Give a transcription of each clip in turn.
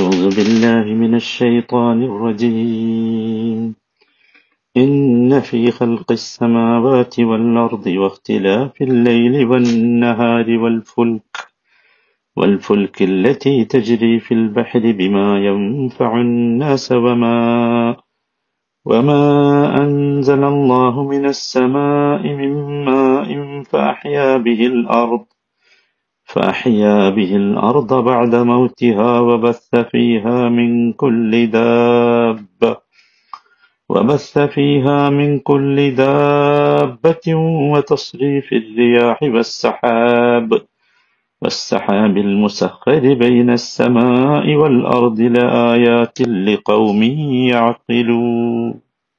أعوذ بالله من الشيطان الرجيم إن في خلق السماوات والأرض واختلاف الليل والنهار والفلك والفلك التي تجري في البحر بما ينفع الناس وما وما أنزل الله من السماء من ماء فأحيا به الأرض فأحيا به الأرض بعد موتها وبث فيها من كل دابة وبث فيها من كل دابة وتصريف الرياح والسحاب والسحاب المسخر بين السماء والأرض لآيات لقوم يعقلون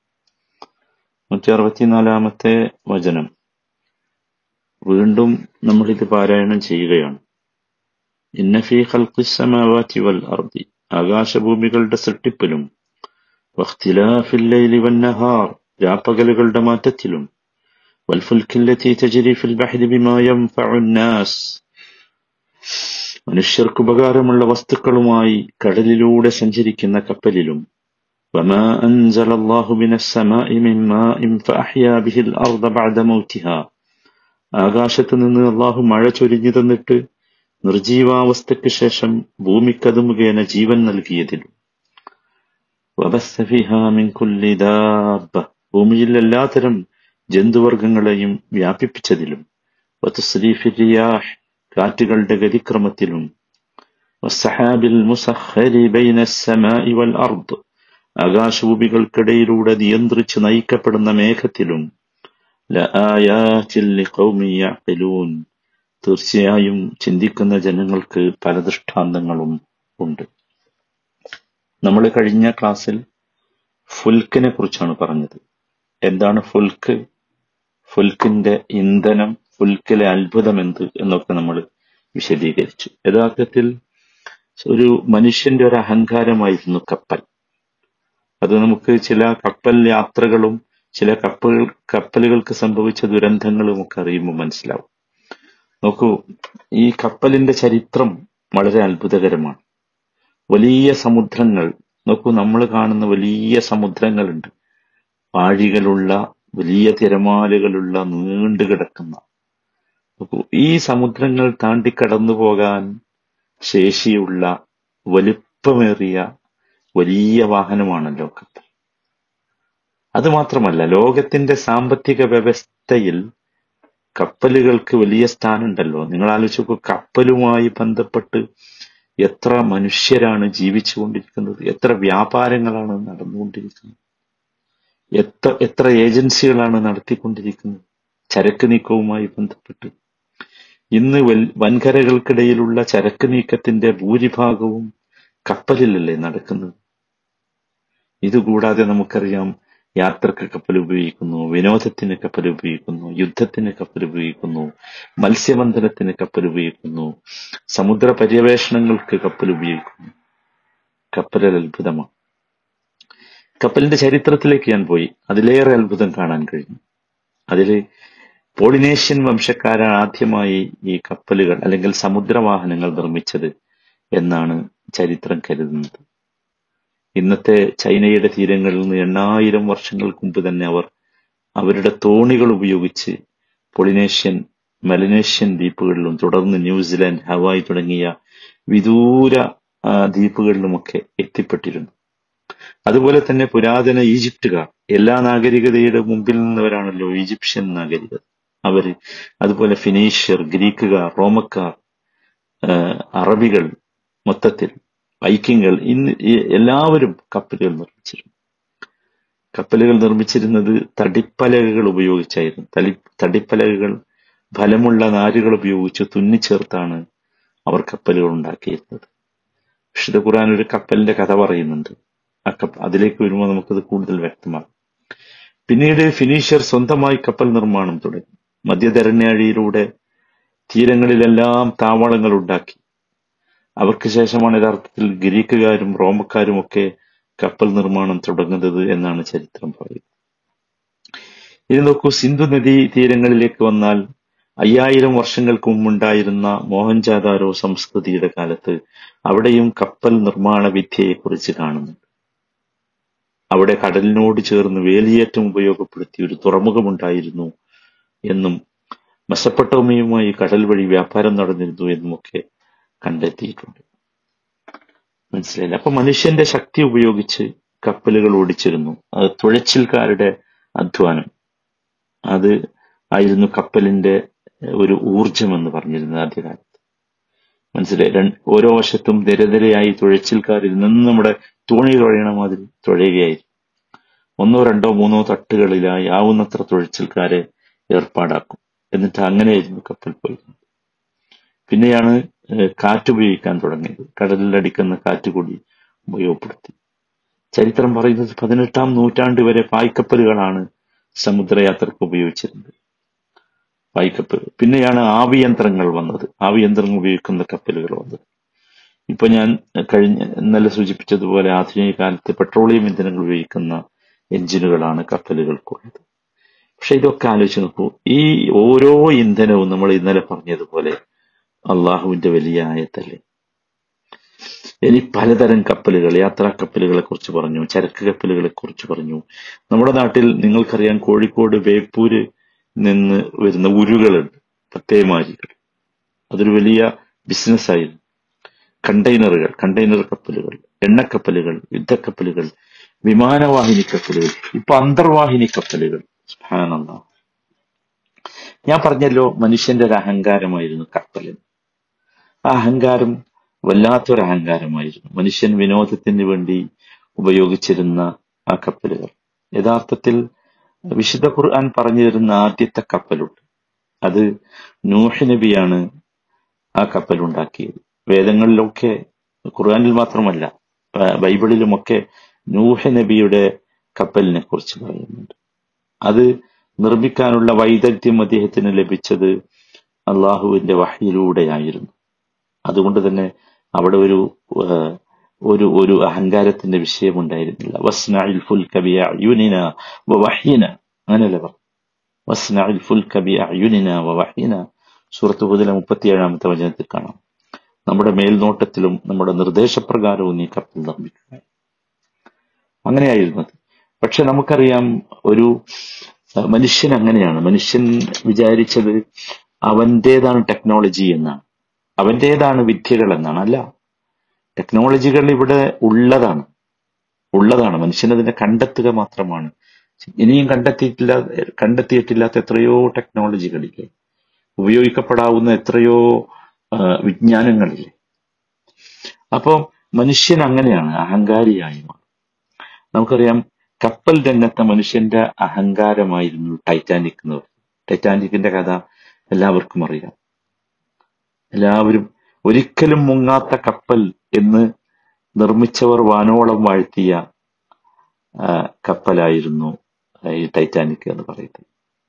നൂറ്റി അറുപത്തിനാലാമത്തെ വചനം വീണ്ടും നമ്മളിത് പാരായണം ചെയ്യുകയാണ് ഇന്നഫി ഖൽഖിസ്സമാവാതി വൽ അർദി ആകാശഭൂമികളുടെ സൃഷ്ടിപ്പിലും വഖ്തിലാഫിൽ ലൈലി വന്നഹാർ രാപ്പകലുകളുടെ മാറ്റത്തിലും വൽഫുൽക്കില്ലത്തി തജ്രി ഫിൽ ബഹരി ബിമാ യൻഫഉ നാസ് മനുഷ്യർക്ക് ഉപകാരമുള്ള വസ്തുക്കളുമായി കടലിലൂടെ സഞ്ചരിക്കുന്ന കപ്പലിലും وما أنزل الله من السماء من ماء فأحيا به الأرض بعد موتها ആകാശത്ത് നിന്ന് അള്ളാഹു മഴ ചൊരിഞ്ഞു തന്നിട്ട് നിർജീവാവസ്ഥയ്ക്ക് ശേഷം ഭൂമിക്കത് മുഖേന ജീവൻ നൽകിയതിലും وبث فيها من كل دابة ഭൂമിയിൽ എല്ലാത്തരം ജന്തുവർഗങ്ങളെയും വ്യാപിപ്പിച്ചതിലും وتصريف الرياح കാറ്റുകളുടെ ഗതിക്രമത്തിലും والسحاب المسخر بين السماء والأرض ആകാശഭൂമികൾക്കിടയിലൂടെ നിയന്ത്രിച്ച് നയിക്കപ്പെടുന്ന മേഘത്തിലും لآيات لقوم يعقلون തീർച്ചയായും ചിന്തിക്കുന്ന ജനങ്ങൾക്ക് പല ദൃഷ്ടാന്തങ്ങളും ഉണ്ട് നമ്മൾ കഴിഞ്ഞ ക്ലാസ്സിൽ ഫുൽക്കിനെ കുറിച്ചാണ് പറഞ്ഞത് എന്താണ് ഫുൽക്ക് ഫുൽക്കിന്റെ ഇന്ധനം ഫുൽക്കിലെ അത്ഭുതം എന്ത് എന്നൊക്കെ നമ്മൾ വിശദീകരിച്ചു യഥാർത്ഥത്തിൽ ഒരു മനുഷ്യന്റെ ഒരു അഹങ്കാരമായിരുന്നു കപ്പൽ അത് നമുക്ക് ചില കപ്പൽ യാത്രകളും ചില കപ്പൽ കപ്പലുകൾക്ക് സംഭവിച്ച ദുരന്തങ്ങളും ഒക്കെ അറിയുമ്പോൾ മനസ്സിലാവും നോക്കൂ ഈ കപ്പലിന്റെ ചരിത്രം വളരെ അത്ഭുതകരമാണ് വലിയ സമുദ്രങ്ങൾ നോക്കൂ നമ്മൾ കാണുന്ന വലിയ സമുദ്രങ്ങളുണ്ട് ആഴികളുള്ള വലിയ തിരമാലകളുള്ള നീണ്ടു കിടക്കുന്ന നോക്കൂ ഈ സമുദ്രങ്ങൾ താണ്ടി കടന്നു പോകാൻ ശേഷിയുള്ള വലുപ്പമേറിയ വലിയ വാഹനമാണല്ലോ കപ്പൽ അതുമാത്രമല്ല ലോകത്തിന്റെ സാമ്പത്തിക വ്യവസ്ഥയിൽ കപ്പലുകൾക്ക് വലിയ സ്ഥാനമുണ്ടല്ലോ നിങ്ങൾ ആലോചിച്ച് നോക്കൂ കപ്പലുമായി ബന്ധപ്പെട്ട് എത്ര മനുഷ്യരാണ് ജീവിച്ചുകൊണ്ടിരിക്കുന്നത് എത്ര വ്യാപാരങ്ങളാണ് നടന്നുകൊണ്ടിരിക്കുന്നത് എത്ര എത്ര ഏജൻസികളാണ് നടത്തിക്കൊണ്ടിരിക്കുന്നത് ചരക്ക് നീക്കവുമായി ബന്ധപ്പെട്ട് ഇന്ന് വൻകരകൾക്കിടയിലുള്ള ചരക്ക് നീക്കത്തിന്റെ ഭൂരിഭാഗവും കപ്പലിലല്ലേ നടക്കുന്നത് ഇതുകൂടാതെ നമുക്കറിയാം യാത്രക്ക് കപ്പൽ ഉപയോഗിക്കുന്നു വിനോദത്തിന് കപ്പൽ ഉപയോഗിക്കുന്നു യുദ്ധത്തിന് കപ്പൽ ഉപയോഗിക്കുന്നു മത്സ്യബന്ധനത്തിന് കപ്പൽ ഉപയോഗിക്കുന്നു സമുദ്ര പര്യവേഷണങ്ങൾക്ക് കപ്പൽ ഉപയോഗിക്കുന്നു കപ്പലൽ അത്ഭുതമാണ് കപ്പലിന്റെ ചരിത്രത്തിലേക്ക് ഞാൻ പോയി അതിലേറെ അത്ഭുതം കാണാൻ കഴിഞ്ഞു അതിൽ പോളിനേഷ്യൻ വംശക്കാരാണ് ആദ്യമായി ഈ കപ്പലുകൾ അല്ലെങ്കിൽ സമുദ്രവാഹനങ്ങൾ നിർമ്മിച്ചത് എന്നാണ് ചരിത്രം കരുതുന്നത് ഇന്നത്തെ ചൈനയുടെ തീരങ്ങളിൽ നിന്ന് എണ്ണായിരം വർഷങ്ങൾക്ക് മുമ്പ് തന്നെ അവർ അവരുടെ തോണികൾ ഉപയോഗിച്ച് പൊളിനേഷ്യൻ മെലനേഷ്യൻ ദ്വീപുകളിലും തുടർന്ന് ന്യൂസിലാൻഡ് ഹവായ് തുടങ്ങിയ വിദൂര ദ്വീപുകളിലുമൊക്കെ എത്തിപ്പെട്ടിരുന്നു അതുപോലെ തന്നെ പുരാതന ഈജിപ്തുകാർ എല്ലാ നാഗരികതയുടെ മുമ്പിൽ നിന്നവരാണല്ലോ ഈജിപ്ഷ്യൻ നാഗരികത അവര് അതുപോലെ ഫിനീഷ്യർ ഗ്രീക്കുകാർ റോമക്കാർ അറബികൾ മൊത്തത്തിൽ വൈക്കിങ്ങൾ ഇന്ന് എല്ലാവരും കപ്പലുകൾ നിർമ്മിച്ചിരുന്നു കപ്പലുകൾ നിർമ്മിച്ചിരുന്നത് തടിപ്പലകകൾ ഉപയോഗിച്ചായിരുന്നു തടി തടിപ്പലകകൾ ഫലമുള്ള നാരുകൾ ഉപയോഗിച്ച് തുന്നിച്ചേർത്താണ് അവർ കപ്പലുകൾ ഉണ്ടാക്കിയിരുന്നത് വിശുദ്ധ ഖുർആൻ ഒരു കപ്പലിന്റെ കഥ പറയുന്നുണ്ട് ആ കപ്പ അതിലേക്ക് വരുമ്പോൾ നമുക്കത് കൂടുതൽ വ്യക്തമാകും പിന്നീട് ഫിനീഷ്യർ സ്വന്തമായി കപ്പൽ നിർമ്മാണം തുടങ്ങി മധ്യധരണ്യാഴിയിലൂടെ തീരങ്ങളിലെല്ലാം താവളങ്ങൾ ഉണ്ടാക്കി അവർക്ക് ശേഷമാണ് യഥാർത്ഥത്തിൽ ഗ്രീക്കുകാരും റോമക്കാരും ഒക്കെ കപ്പൽ നിർമ്മാണം തുടങ്ങുന്നത് എന്നാണ് ചരിത്രം പറയുന്നത് ഇനി നോക്കൂ സിന്ധു നദീ തീരങ്ങളിലേക്ക് വന്നാൽ അയ്യായിരം വർഷങ്ങൾക്ക് മുമ്പുണ്ടായിരുന്ന മോഹൻജാദാരോ സംസ്കൃതിയുടെ കാലത്ത് അവിടെയും കപ്പൽ നിർമ്മാണ വിദ്യയെക്കുറിച്ച് കാണുന്നുണ്ട് അവിടെ കടലിനോട് ചേർന്ന് വേലിയേറ്റം ഉപയോഗപ്പെടുത്തി ഒരു തുറമുഖമുണ്ടായിരുന്നു എന്നും മെസപ്പട്ടോമിയുമായി കടൽ വഴി വ്യാപാരം നടന്നിരുന്നു എന്നുമൊക്കെ കണ്ടെത്തിയിട്ടുണ്ട് മനസ്സിലായില്ല അപ്പൊ മനുഷ്യന്റെ ശക്തി ഉപയോഗിച്ച് കപ്പലുകൾ ഓടിച്ചിരുന്നു അത് തുഴച്ചിൽക്കാരുടെ അധ്വാനം അത് ആയിരുന്നു കപ്പലിന്റെ ഒരു ഊർജം എന്ന് പറഞ്ഞിരുന്നത് ആദ്യകാലത്ത് മനസ്സിലായി രണ്ട് ഓരോ വശത്തും നിരനിരയായി തുഴച്ചിൽക്കാരിൽ നിന്ന് നമ്മുടെ തോണി തുഴയണ മാതിരി തുഴയുകയായിരുന്നു ഒന്നോ രണ്ടോ മൂന്നോ തട്ടുകളിലായി ആവുന്നത്ര തുഴച്ചിൽക്കാരെ ഏർപ്പാടാക്കും എന്നിട്ട് അങ്ങനെയായിരുന്നു കപ്പൽ പോയിരുന്നത് പിന്നെയാണ് ഏഹ്, കാറ്റ് ഉപയോഗിക്കാൻ തുടങ്ങിയത് കടലിൽ അടിക്കുന്ന കാറ്റ് കൂടി ഉപയോഗപ്പെടുത്തി ചരിത്രം പറയുന്നത് പതിനെട്ടാം നൂറ്റാണ്ട് വരെ പായ്ക്കപ്പലുകളാണ് സമുദ്രയാത്രക്ക് ഉപയോഗിച്ചിരുന്നത് പായ്ക്കപ്പൽ പിന്നെയാണ് ആവിയന്ത്രങ്ങൾ വന്നത് ആവിയന്ത്രങ്ങൾ ഉപയോഗിക്കുന്ന കപ്പലുകൾ വന്നത് ഇപ്പൊ ഞാൻ കഴിഞ്ഞ ഇന്നലെ സൂചിപ്പിച്ചതുപോലെ ആധുനിക കാലത്ത് പെട്രോളിയം ഇന്ധനങ്ങൾ ഉപയോഗിക്കുന്ന എഞ്ചിനുകളാണ് കപ്പലുകൾക്കുള്ളത് പക്ഷെ ഇതൊക്കെ ആലോചിച്ച് നോക്കൂ ഈ ഓരോ ഇന്ധനവും നമ്മൾ ഇന്നലെ പറഞ്ഞതുപോലെ അള്ളാഹുവിന്റെ വലിയ ആയത്തല്ലേ ഇനി പലതരം കപ്പലുകൾ യാത്രാ കപ്പലുകളെ കുറിച്ച് പറഞ്ഞു ചരക്ക് കപ്പലുകളെ കുറിച്ച് പറഞ്ഞു നമ്മുടെ നാട്ടിൽ നിങ്ങൾക്കറിയാം കോഴിക്കോട് ബേപ്പൂര് നിന്ന് വരുന്ന ഉരുകളുണ്ട് പത്തേമാരികൾ അതൊരു വലിയ ബിസിനസ് ആയിരുന്നു കണ്ടെയ്നറുകൾ കണ്ടെയ്നർ കപ്പലുകൾ എണ്ണക്കപ്പലുകൾ യുദ്ധക്കപ്പലുകൾ വിമാനവാഹിനി കപ്പലുകൾ ഇപ്പൊ അന്തർവാഹിനി കപ്പലുകൾ സുബ്ഹാനല്ലാഹ്. ഞാൻ പറഞ്ഞല്ലോ മനുഷ്യന്റെ ഒരു അഹങ്കാരമായിരുന്നു കപ്പൽ ആ അഹങ്കാരം വല്ലാത്തൊരു അഹങ്കാരമായിരുന്നു മനുഷ്യൻ വിനോദത്തിന് വേണ്ടി ഉപയോഗിച്ചിരുന്ന ആ കപ്പലുകൾ യഥാർത്ഥത്തിൽ വിശുദ്ധ ഖുർആൻ പറഞ്ഞു തരുന്ന ആദ്യത്തെ കപ്പലുണ്ട് അത് നൂഹ് നബിയാണ് ആ കപ്പൽ ഉണ്ടാക്കിയത് വേദങ്ങളിലൊക്കെ ഖുർആനിൽ മാത്രമല്ല ആ, ബൈബിളിലുമൊക്കെ നൂഹ് നബിയുടെ കപ്പലിനെ കുറിച്ച് പറയുന്നുണ്ട് അത് നിർമ്മിക്കാനുള്ള വൈദഗ്ധ്യം അദ്ദേഹത്തിന് ലഭിച്ചത് അള്ളാഹുവിന്റെ വഹയിലൂടെയായിരുന്നു അതുകൊണ്ട് തന്നെ അവിടെ ഒരു ആ, ഒരു ഒരു അഹങ്കാരത്തിന്റെ വിഷയമുണ്ടായിരുന്നില്ല വസ്നഇൽ ഫുൽക ബിഅയുനിന വവഹ്യിന അങ്ങനെയല്ലേ പറഞ്ഞു വസ്നഇൽ ഫുൽക ബിഅയുനിന വവഹ്യിന സൂറത്ത് ഹുദിലെ മുപ്പത്തിയേഴാമത്തെ വചനത്തിൽ കാണാം നമ്മുടെ മേൽനോട്ടത്തിലും നമ്മുടെ നിർദ്ദേശപ്രകാരവും നീ കപ്പൽ നിർമ്മിക്കുക അങ്ങനെയായിരുന്നു അത് പക്ഷെ നമുക്കറിയാം ഒരു അഹ് മനുഷ്യൻ അങ്ങനെയാണ് മനുഷ്യൻ വിചാരിച്ചത് അവന്റേതാണ് ടെക്നോളജി എന്നാണ് അവന്റേതാണ് വിദ്യകൾ എന്നാണ് അല്ല ടെക്നോളജികൾ ഇവിടെ ഉള്ളതാണ് ഉള്ളതാണ് മനുഷ്യൻ അതിനെ കണ്ടെത്തുക മാത്രമാണ് ഇനിയും കണ്ടെത്തിയിട്ടില്ല കണ്ടെത്തിയിട്ടില്ലാത്ത എത്രയോ ടെക്നോളജികളില്ലേ ഉപയോഗിക്കപ്പെടാവുന്ന എത്രയോ ആ, വിജ്ഞാനങ്ങളില്ലേ അപ്പൊ മനുഷ്യൻ അങ്ങനെയാണ് അഹങ്കാരിയായി മാറും നമുക്കറിയാം കപ്പൽ രംഗത്തെ മനുഷ്യന്റെ അഹങ്കാരമായിരുന്നു ടൈറ്റാനിക് എന്ന് പറയുന്നത് ടൈറ്റാനിക്കിന്റെ കഥ എല്ലാവർക്കും അറിയാം എല്ലാവരും ഒരിക്കലും മുങ്ങാത്ത കപ്പൽ എന്ന് നിർമ്മിച്ചവർ വാനോളം വാഴ്ത്തിയ ആ, കപ്പലായിരുന്നു ഈ ടൈറ്റാനിക് എന്ന് പറയുന്നത്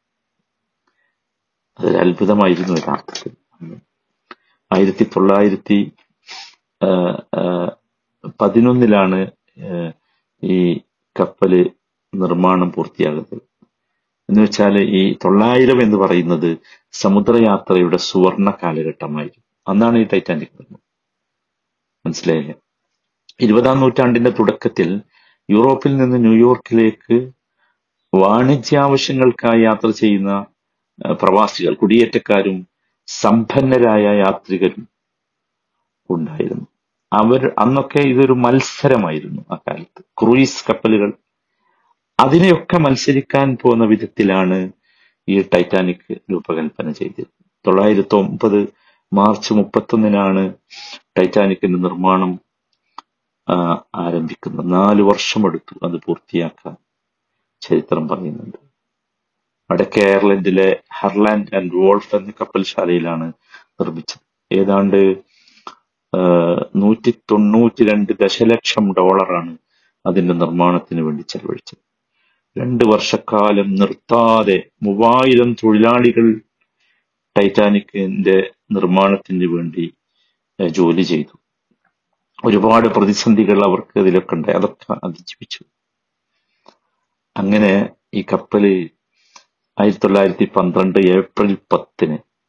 അതൊരു അത്ഭുതമായിരുന്നു യഥാർത്ഥത്തിൽ ആയിരത്തി തൊള്ളായിരത്തി ആ, ആ, പതിനൊന്നിലാണ് ആ, ഈ കപ്പല് നിർമ്മാണം പൂർത്തിയാകുന്നത് എന്ന് വെച്ചാൽ ഈ തൊള്ളായിരം എന്ന് പറയുന്നത് സമുദ്രയാത്രയുടെ സുവർണ കാലഘട്ടമായിരുന്നു അന്നാണ് ഈ ടൈറ്റാനിക് വരുന്നത് മനസ്സിലായില്ലേ ഇരുപതാം നൂറ്റാണ്ടിന്റെ തുടക്കത്തിൽ യൂറോപ്പിൽ നിന്ന് ന്യൂയോർക്കിലേക്ക് വാണിജ്യാവശ്യങ്ങൾക്കായി യാത്ര ചെയ്യുന്ന ആ, പ്രവാസികൾ കുടിയേറ്റക്കാരും സമ്പന്നരായ യാത്രികരും ഉണ്ടായിരുന്നു അവർ അന്നൊക്കെ ഇതൊരു മത്സരമായിരുന്നു ആ കാലത്ത് ക്രൂയിസ് കപ്പലുകൾ അതിനെയൊക്കെ മത്സരിക്കാൻ പോകുന്ന വിധത്തിലാണ് ഈ ടൈറ്റാനിക് രൂപകൽപ്പന ചെയ്തത് തൊള്ളായിരത്തി ഒമ്പത് മാർച്ച് മുപ്പത്തൊന്നിനാണ് ടൈറ്റാനിക്കിന്റെ നിർമ്മാണം ആ, ആരംഭിക്കുന്നത് നാല് വർഷമെടുത്തു അത് പൂർത്തിയാക്കാൻ ചരിത്രം പറയുന്നുണ്ട് വടക്കേ അയർലൻഡിലെ ഹർലാൻഡ് ആൻഡ് വോൾഫ് എന്ന കപ്പൽശാലയിലാണ് നിർമ്മിച്ചത് ഏതാണ്ട് നൂറ്റി തൊണ്ണൂറ്റി രണ്ട് ദശലക്ഷം ഡോളറാണ് അതിന്റെ നിർമ്മാണത്തിന് വേണ്ടി ചെലവഴിച്ചത് രണ്ട് വർഷക്കാലം നിർത്താതെ മൂവായിരം തൊഴിലാളികൾ ടൈറ്റാനിക്കിന്റെ നിർമ്മാണത്തിന് വേണ്ടി ഏഹ്, ജോലി ചെയ്തു ഒരുപാട് പ്രതിസന്ധികൾ അവർക്ക് ഇതിലൊക്കെ ഉണ്ടായി അതൊക്കെ അതിജീവിച്ചു അങ്ങനെ ഈ കപ്പല് ആയിരത്തി തൊള്ളായിരത്തി പന്ത്രണ്ട് ഏപ്രിൽ പത്തിന്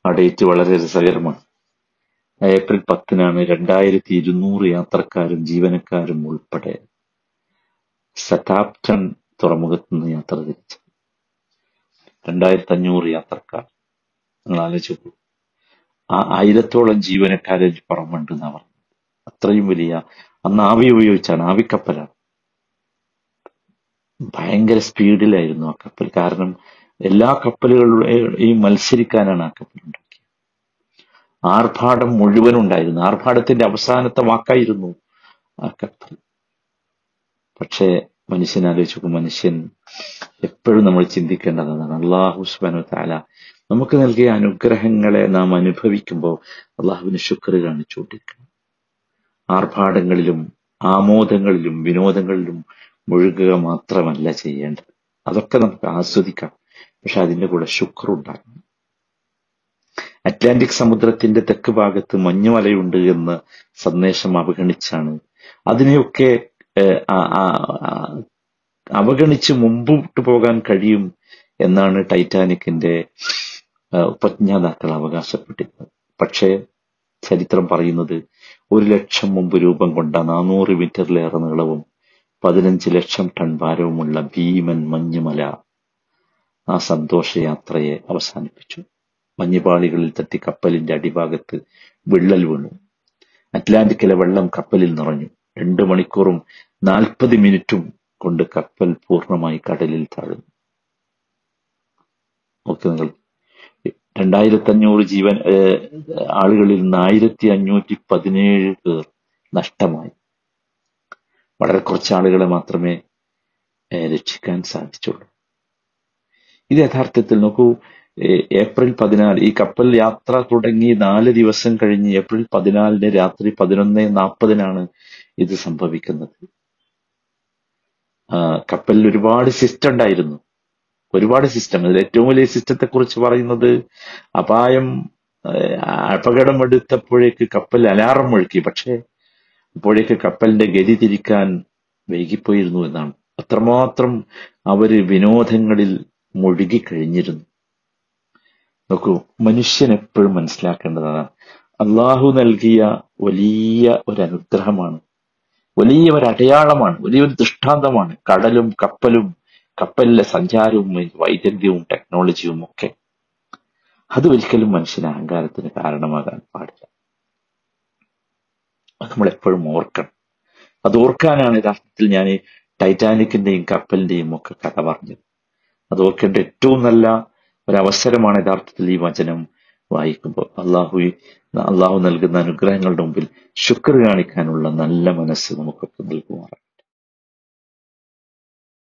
ആ ഡേറ്റ് വളരെ രസകരമാണ് ഏപ്രിൽ പത്തിനാണ് രണ്ടായിരത്തി ഇരുന്നൂറ് യാത്രക്കാരും ജീവനക്കാരും ഉൾപ്പെടെ സതാപ്റ്റൺ തുറമുഖത്ത് നിന്ന് യാത്ര തിരിച്ചത് രണ്ടായിരത്തി അഞ്ഞൂറ് യാത്രക്കാർ നിങ്ങൾ ആലോചിച്ചു ആ ആയിരത്തോളം ജീവനക്കാരെ പുറമുണ്ട് എന്നാ പറഞ്ഞത് അത്രയും വലിയ അന്ന് ആവി ഉപയോഗിച്ചാണ് ആവിക്കപ്പലാണ് ഭയങ്കര സ്പീഡിലായിരുന്നു ആ കപ്പൽ കാരണം എല്ലാ കപ്പലുകളുടെയും മത്സരിക്കാനാണ് ആ കപ്പൽ ഉണ്ടാക്കിയത് ആർഭാടം മുഴുവൻ ഉണ്ടായിരുന്നു ആർഭാടത്തിന്റെ അവസാനത്തെ വാക്കായിരുന്നു ആ കപ്പൽ പക്ഷേ മനുഷ്യൻ ആലോചിച്ചു മനുഷ്യൻ എപ്പോഴും നമ്മൾ ചിന്തിക്കേണ്ടതാണ് അള്ളാഹു സുബാനു താല നമുക്ക് നൽകിയ അനുഗ്രഹങ്ങളെ നാം അനുഭവിക്കുമ്പോൾ അള്ളാഹുവിന് ശുക്ർ കാണിച്ചുകൊണ്ടിരിക്കണം ആർഭാടങ്ങളിലും ആമോദങ്ങളിലും വിനോദങ്ങളിലും മുഴുകുക മാത്രമല്ല ചെയ്യേണ്ടത് അതൊക്കെ നമുക്ക് ആസ്വദിക്കാം പക്ഷെ അതിന്റെ കൂടെ ശുക്ർ ഉണ്ടാക്കണം അറ്റ്ലാന്റിക് സമുദ്രത്തിന്റെ തെക്ക് ഭാഗത്ത് മഞ്ഞുമലയുണ്ട് എന്ന സന്ദേശം അവഗണിച്ചാണ് അതിനെയൊക്കെ അവഗണിച്ച് മുമ്പോട്ട് പോകാൻ കഴിയും എന്നാണ് ടൈറ്റാനിക്കിന്റെ ഉപജ്ഞാതാക്കൾ അവകാശപ്പെട്ടിരുന്നത് പക്ഷേ ചരിത്രം പറയുന്നത് ഒരു ലക്ഷം മുമ്പ് രൂപം കൊണ്ട നാനൂറ് മീറ്ററിലേറെ നീളവും പതിനഞ്ച് ലക്ഷം ടൺ ഭാരവുമുള്ള ഭീമൻ മഞ്ഞുമല ആ സന്തോഷയാത്രയെ അവസാനിപ്പിച്ചു മഞ്ഞുപാളികളിൽ തട്ടി കപ്പലിന്റെ അടിഭാഗത്ത് വിള്ളൽ വീണു അറ്റ്ലാന്റിക്കിലെ വെള്ളം കപ്പലിൽ നിറഞ്ഞു രണ്ടു മണിക്കൂറും നാൽപ്പത് മിനിറ്റും കൊണ്ട് കപ്പൽ പൂർണ്ണമായി കടലിൽ താഴുന്നു നോക്ക് നിങ്ങൾ രണ്ടായിരത്തി അഞ്ഞൂറ് ജീവൻ ആളുകളിൽ നിന്ന് ആയിരത്തി അഞ്ഞൂറ്റി പതിനേഴ് പേർ നഷ്ടമായി വളരെ കുറച്ച് ആളുകളെ മാത്രമേ രക്ഷിക്കാൻ സാധിച്ചുള്ളൂ ഇത് യഥാർത്ഥത്തിൽ നോക്കൂ ഏപ്രിൽ പതിനാല് ഈ കപ്പൽ യാത്ര തുടങ്ങി നാല് ദിവസം കഴിഞ്ഞ് ഏപ്രിൽ പതിനാലിന് രാത്രി പതിനൊന്ന് നാൽപ്പതിനാണ് ഇത് സംഭവിക്കുന്നത് കപ്പലിൽ ഒരുപാട് സിസ്റ്റം ഉണ്ടായിരുന്നു ഒരുപാട് സിസ്റ്റം അതിൽ ഏറ്റവും വലിയ സിസ്റ്റത്തെ കുറിച്ച് പറയുന്നത് അപായം അപകടം എടുത്തപ്പോഴേക്ക് കപ്പൽ അലാറം മുഴക്കി പക്ഷേ അപ്പോഴേക്ക് കപ്പലിന്റെ ഗതി തിരിക്കാൻ വൈകിപ്പോയിരുന്നു എന്നാണ് അത്രമാത്രം അവര് വിനോദങ്ങളിൽ മുഴുകിക്കഴിഞ്ഞിരുന്നു നോക്കൂ മനുഷ്യൻ എപ്പോഴും മനസ്സിലാക്കേണ്ടതാണ് അള്ളാഹു നൽകിയ വലിയ ഒരു അനുഗ്രഹമാണ് വലിയ ഒരു അടയാളമാണ് വലിയൊരു ദൃഷ്ടാന്തമാണ് കടലും കപ്പലും കപ്പലിലെ സഞ്ചാരവും വൈദഗ്ധ്യവും ടെക്നോളജിയും ഒക്കെ അത് ഒരിക്കലും മനുഷ്യന് അഹങ്കാരത്തിന് കാരണമാകാൻ പാടില്ല അത് നമ്മൾ എപ്പോഴും ഓർക്കണം അത് ഓർക്കാനാണ് യഥാർത്ഥത്തിൽ ഞാൻ ഈ ടൈറ്റാനിക്കിന്റെയും കപ്പലിന്റെയും ഒക്കെ കഥ പറഞ്ഞത് അത് ഓർക്കേണ്ട ഏറ്റവും നല്ല ഒരവസരമാണ് യഥാർത്ഥത്തിൽ ഈ വചനം വായിക്കുമ്പോൾ അള്ളാഹു അള്ളാഹു നൽകുന്ന അനുഗ്രഹങ്ങളുടെ മുമ്പിൽ ശുക്ർ കാണിക്കാനുള്ള നല്ല മനസ്സ് നമുക്കൊക്കെ നൽകും